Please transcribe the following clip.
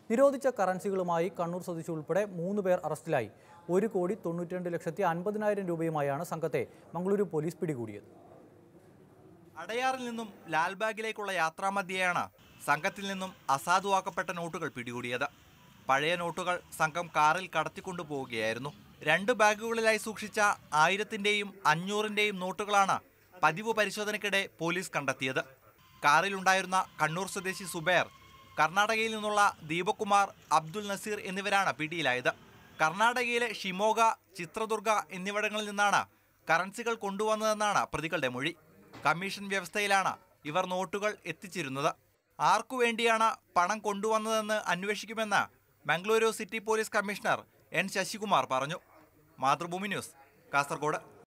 നിരോധിച്ച കറൻസികളുമായി കണ്ണൂർ സ്വദേശി ഉൾപ്പെടെ മൂന്ന് പേർ അറസ്റ്റിലായി ഒരു കോടി തൊണ്ണൂറ്റിരണ്ട് ലക്ഷത്തി അൻപതിനായിരം രൂപയുമായാണ് സംഘത്തെ മംഗളൂരു പോലീസ് പിടികൂടിയത് അടയാറിൽ നിന്നും ലാൽബാഗിലേക്കുള്ള യാത്രാമധ്യയാണ് സംഘത്തിൽ നിന്നും അസാധുവാക്കപ്പെട്ട നോട്ടുകൾ പിടികൂടിയത് പഴയ നോട്ടുകൾ സംഘം കാറിൽ കടത്തിക്കൊണ്ടുപോവുകയായിരുന്നു രണ്ട് ബാഗുകളിലായി സൂക്ഷിച്ച ആയിരത്തിന്റെയും അഞ്ഞൂറിന്റെയും നോട്ടുകളാണ് പതിവ് പരിശോധനയ്ക്കിടെ പോലീസ് കണ്ടെത്തിയത് കാറിലുണ്ടായിരുന്ന കണ്ണൂർ സ്വദേശി സുബൈർ കർണാടകയിൽ നിന്നുള്ള ദീപകുമാർ അബ്ദുൽ നസീർ എന്നിവരാണ് പിടിയിലായത് കർണാടകയിലെ ഷിമോഗ ചിത്രദുർഗ എന്നിവിടങ്ങളിൽ നിന്നാണ് കറൻസികൾ കൊണ്ടുവന്നതെന്നാണ് പ്രതികളുടെ മൊഴി കമ്മീഷൻ വ്യവസ്ഥയിലാണ് ഇവർ നോട്ടുകൾ എത്തിച്ചിരുന്നത് ആർക്കു വേണ്ടിയാണ് പണം കൊണ്ടുവന്നതെന്ന് അന്വേഷിക്കുമെന്ന് Mangaluru city police commissioner N Sasikumar പറഞ്ഞു മാതൃഭൂമി ന്യൂസ് കാസർഗോഡ്